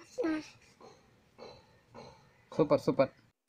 Super super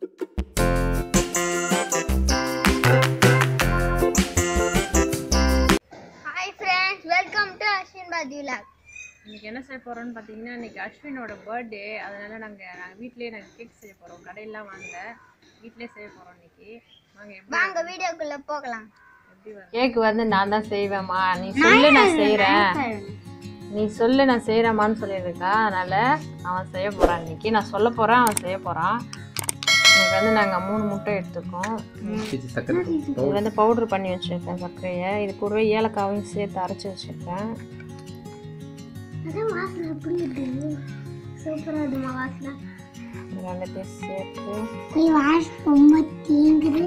hi friends welcome to Ashwin பாதி vlog இன்னைக்கு என்ன செய்ய போறோம்னு பார்த்தீங்கன்னா இன்னைக்கு அஸ்வினோட பர்த்டே அதனால நாங்கள் நாங்கள் வீட்லயே நாங்கள் கேக் செய்ய போகிறோம் கடையெல்லாம் வாங்கல வீட்லயே செய்ய போகிறோம் இன்னைக்கு வாங்க எப்படி வாங்க வீடியோக்குள்ள போகலாம் எப்படி வரும் கேக் வந்து நான் தான் செய்வேம்மா நீ சொல்லு நான் செய்கிறேன் நீ சொல்லு நான் செய்கிறேம்மான்னு சொல்லியிருக்கா அதனால அவன் செய்ய போகிறான் இன்னைக்கு நான் சொல்ல போகிறேன் அவன் செய்ய போகிறான் இன்னைக்கு வந்து நாங்கள் மூணு முட்டை எடுத்துக்கோம் பிச்சு சக்கரை இது வந்து பவுடர் பண்ணி வச்சுருக்கேன் சர்க்கரையை இது கூடவே ஏலக்காவையும் சேர்த்து அரைச்சி வச்சுருக்கேன் அதான் வாசனை எப்படி இருக்கு சூப்பரா இருக்குமா வாசனை இது ரெண்டுத்தையும் சேர்த்து நீ வாஷ் ரொம்ப தீங்குது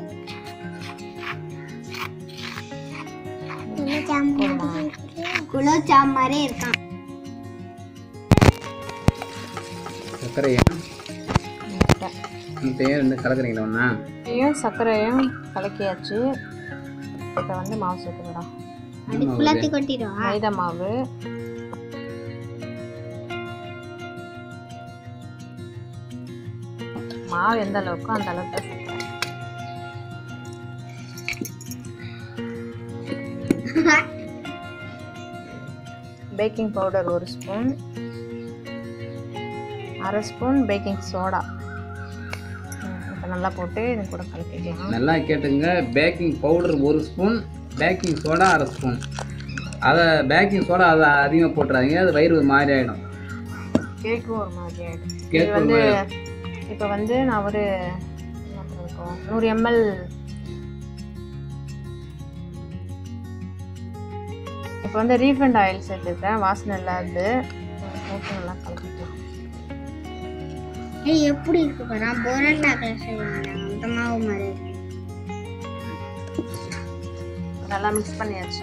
குலோப்ஜாம் மாதிரி இருக்கான் சர்க்கரையா முட்டை முட்டையும் ரெண்டு கலக்குறீங்களா ஒன்றா முட்டையும் சர்க்கரையும் கலக்கியாச்சு இப்போ வந்து மாவு சேர்த்துக்கலாம் அது குளத்தி கொட்டிடுவா மைதா மாவு மாவு எந்த அளவுக்கோ அந்த அளவுக்கு சேர்க்கலாம். பேக்கிங் பவுடர் ஒரு ஸ்பூன் அரை ஸ்பூன் பேக்கிங் சோடா இப்போ நல்லா போட்டு இது கூட கலக்கிக்கலாம் நல்லா கேட்டுங்க பேக்கிங் பவுடர் ஒரு ஸ்பூன் பேக்கிங் சோடா அரை ஸ்பூன் அதை பேக்கிங் சோடா அதை அதிகமாக போட்டுறாதீங்க அது வயிறு ஒரு மாதிரி ஆகிடும் கேக்கும் ஒரு மாதிரி ஆகிடும் இது கேக் வந்து இப்போ வந்து நான் ஒரு என்ன பண்ணிருக்கோம், நூறு எம்எல் இப்போ வந்து ரீஃபண்ட் ஆயில் சேர்த்துருக்கேன் வாசனை இல்லாது போட்டு நல்லா கலக்கிக்கலாம் ஏய் எப்படி இருக்கு பாரு நான் பொரண்டாக்கல செய்வாங்க அந்த மாவு மாதிரி இருக்கு. நல்லா மிக்ஸ் பண்ணியாச்சு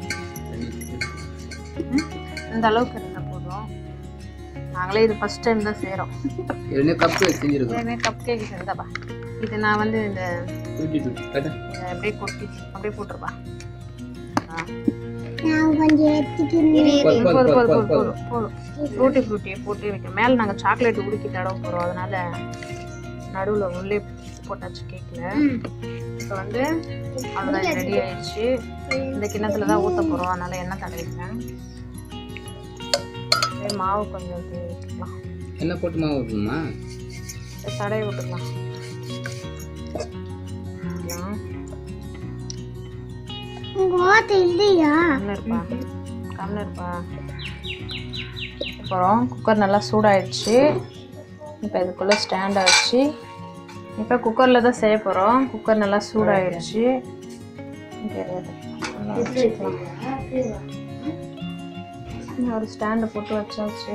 ம், இந்த அளவுக்கு இருந்தால் போதும் நாங்களே இது ஃபஸ்ட் டைம் தான் செய்கிறோம் ரெண்டு கப்பு செஞ்சுருக்கோம் இதுவே கப் கேக் செஞ்சப்பா இது நான் வந்து இந்த டூட்டி டூட்டி கட்ட இதை அப்படியே கொட்டி அப்படியே போட்டுருப்பா ஆ நான் கொஞ்சம் எடுத்துக்கிறேன் போதும், போதும், போதும் போதும், போதும் போதும், போதும் போதும் ஃப்ரூட்டி ஃப்ரூட்டியை போட்டு வைக்க மேலே நாங்கள் சாக்லேட் உடுக்கி தடவை போகிறோம் அதனால நடுவில் உள்ளே போட்டாச்சு கேக்கில் இப்போ வந்து அவ்வளோதான் ரெடி ஆயிடுச்சு இந்த கிண்ணத்துல தான் ஊற்ற போகிறோம் அதனால எண்ணெய் தடவிக்கிறேன் அப்படியே மாவு கொஞ்சம் அப்படியே விட்டுக்கலாம் என்ன போட்டு மாவு ஊற்றணுமா அப்படியே தடவி விட்டுக்கலாம் விட்டுக்கலாம். உங்க ஓட்ட இல்லையா கம்னருப்பா கம்னருப்பா அப்புறம் குக்கர் நல்லா சூடாயிடுச்சு இப்போ இதுக்குள்ளே ஸ்டாண்டை வச்சு இப்போ குக்கரில் தான் செய்ய போகிறோம் குக்கர் நல்லா சூடாயிடுச்சு இப்போ இதை நல்லா வச்சுக்கலாம். இன்னும் ஒரு ஸ்டாண்டை போட்டு வச்சாச்சு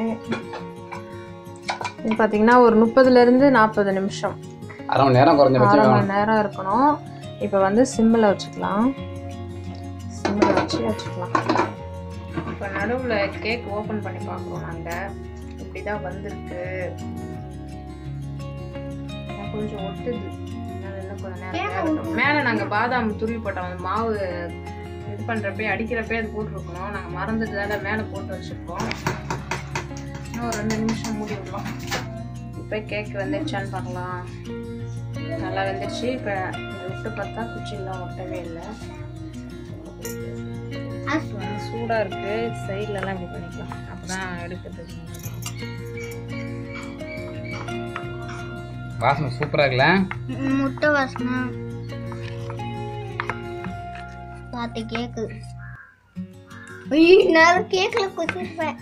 இது பார்த்தீங்கன்னா ஒரு முப்பதுலேருந்து நாற்பது நிமிஷம் அரை மணி நேரம் குறைஞ்ச அரை வச்சு மணி நேரம் இருக்கணும் இப்போ வந்து சிம்மில் வச்சுக்கலாம் சிம்மில் வச்சு வச்சுக்கலாம் இப்போ நடுவில் கேக் ஓப்பன் பண்ணி பார்க்குறோம் நாங்கள் இப்படி தான் வந்திருக்கு ஆனா கொஞ்சம் ஒட்டுது அதனால இன்னும் கொஞ்சம் நேரம் வேகட்டும். மேலே நாங்கள் பாதாம் துருவி போட்டோம் அந்த மாவு இது பண்ணுறப்பே அடிக்கிறப்பே அது போட்டிருக்கணும் நாங்கள் மறந்துட்டு மேலே போட்டு வச்சுருக்கோம் இன்னும் ஒரு ரெண்டு நிமிஷம் மூடி விடலாம் இப்போ கேக் வந்துருச்சான்னு பார்க்கலாம் நல்லா வெந்துருச்சு இப்போ இதை விட்டு பார்த்தா குச்சிலாம் ஒட்டவே இல்லை வந்து சூடாக இருக்குது சைட்லலாம் இப்படி பண்ணிக்கலாம் அப்போ தான் எடுக்கிறதுக்கு வாசனை சூப்பராக இருக்குல்ல முட்டை வாசனை பார்த்து கேக்கு ஐயோ, நான் கேக்ல குத்திருப்பேன்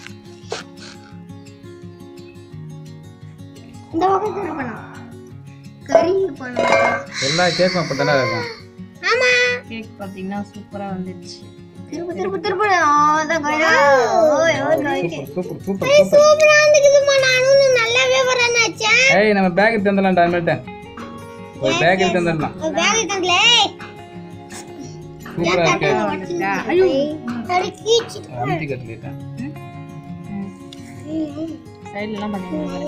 இந்த பக்கம் திருப்பணும் கறி பண்ணணும் எல்லா கேக்கும் அப்படி தானே இருக்கும் ஆமா கேக் பார்த்தீங்கன்னா சூப்பராக வந்துருச்சு திரும்ப திரும்ப திரும்ப அதான் கறி. ஓய், ஓய், ஓய். சூப்பர் சூப்பர் ஏய், சூப்பர் சூப்பரா இருந்துக்குதும்மா நானும் நல்லாவே வரேன்னு நினைச்சேன் ஏய் நம்ம பேக் எடுத்து வந்துடலாம்டா அனிமேல்ட்ட ஒரு பேக் எடுத்து வந்துடலாம் ஒரு பேக் எடுத்தாங்களே சூப்பராக இருக்கு தடுக்கிச்சு அமுத்தி கட்டுலிட்டேன் சைட்லலாம் பண்ணிடுங்க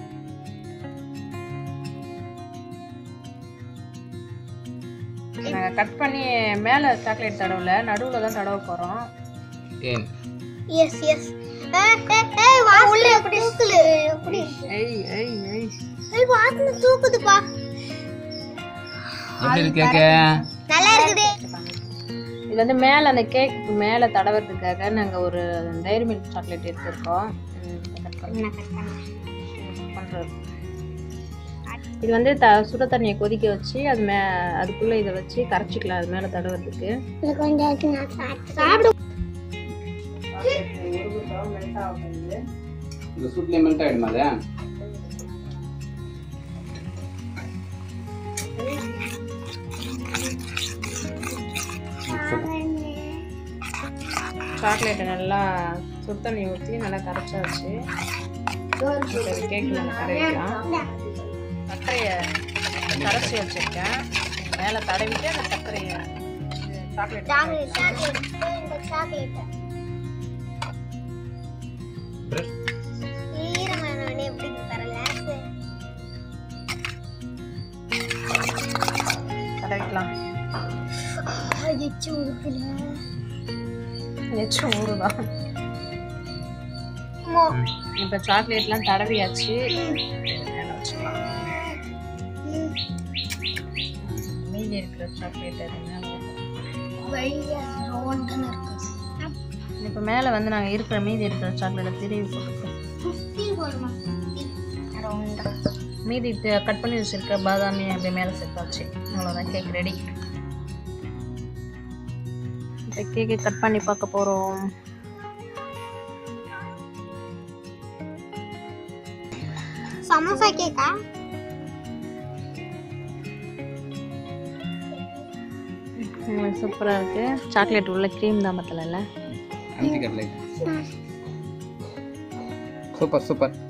நாங்கள் கட் பண்ணி மேலே சாக்லேட் தடவல நடுவில் தான் தடவ போகிறோம் ஏன் எஸ் எஸ் ஏய் வா உள்ள எப்படி தூக்குது எப்படி ஐய் ஐய் ஐய் ஏய் வாசனை தூக்குதுப்பா எப்படி இருக்கு கேக்க நல்லா இருக்குது இது வந்து மேலே அந்த கேக்கு மேலே தடவுறதுக்காக நாங்கள் ஒரு டைரி மில்க் சாக்லேட் எடுத்திருக்கோம் ம், cut பண்ணி- பண்றது. இது வந்து த சுட தண்ணியை கொதிக்க வச்சு அது மே அதுக்குள்ளே இதை வச்சு கரைச்சிக்கலாம் அது மேலே தடவுறதுக்கு இது கொஞ்சம் நான் சாப்பிடு இந்த சூட்லேயே மெல்ட் ஆகிடுமா அது சாக்லேட்டை நல்லா சுடு தண்ணி ஊற்றி நல்லா கரைச்சாச்சு கேக் நல்லா கரைக்கலாம் சர்க்கரையை கரைச்சி வச்சுருக்கேன் மேலே தடவிட்டு அந்த சர்க்கரையை சாக்லேட் சாக்லேட் சாக்லேட் இந்த சாக்லேட் ஈரமான எப்படி தரல தடவிக்கலாம் அடிச்சு உடுக்கல எச்சும் ஊறுதான் இப்போ சாக்லேட்லாம் தடவியாச்சு மேலே வச்சுக்கலாம் மீதி இருக்கிற சாக்லேட் அது மேலே ரவுண்டான இருக்கு இப்போ மேலே வந்து நாங்கள் இருக்கிற மீதி இருக்கிற சாக்லேட்டை திருவி போட்டுருக்கோம் சுத்தி போடுமா ரவுண்டா மீதி கட் பண்ணி வச்சிருக்க பாதாமி அப்படியே மேலே சேர்த்தாச்சு அவ்வளோதான் கேக் ரெடி இப்போ கேக்கை கட் பண்ணி பார்க்க போகிறோம் சமோசா கேக்கா சூப்பராக இருக்குது சாக்லேட் உள்ள க்ரீம் தான் பத்தலைல்ல அஞ்சு கட்லை சூப்பர் சூப்பர்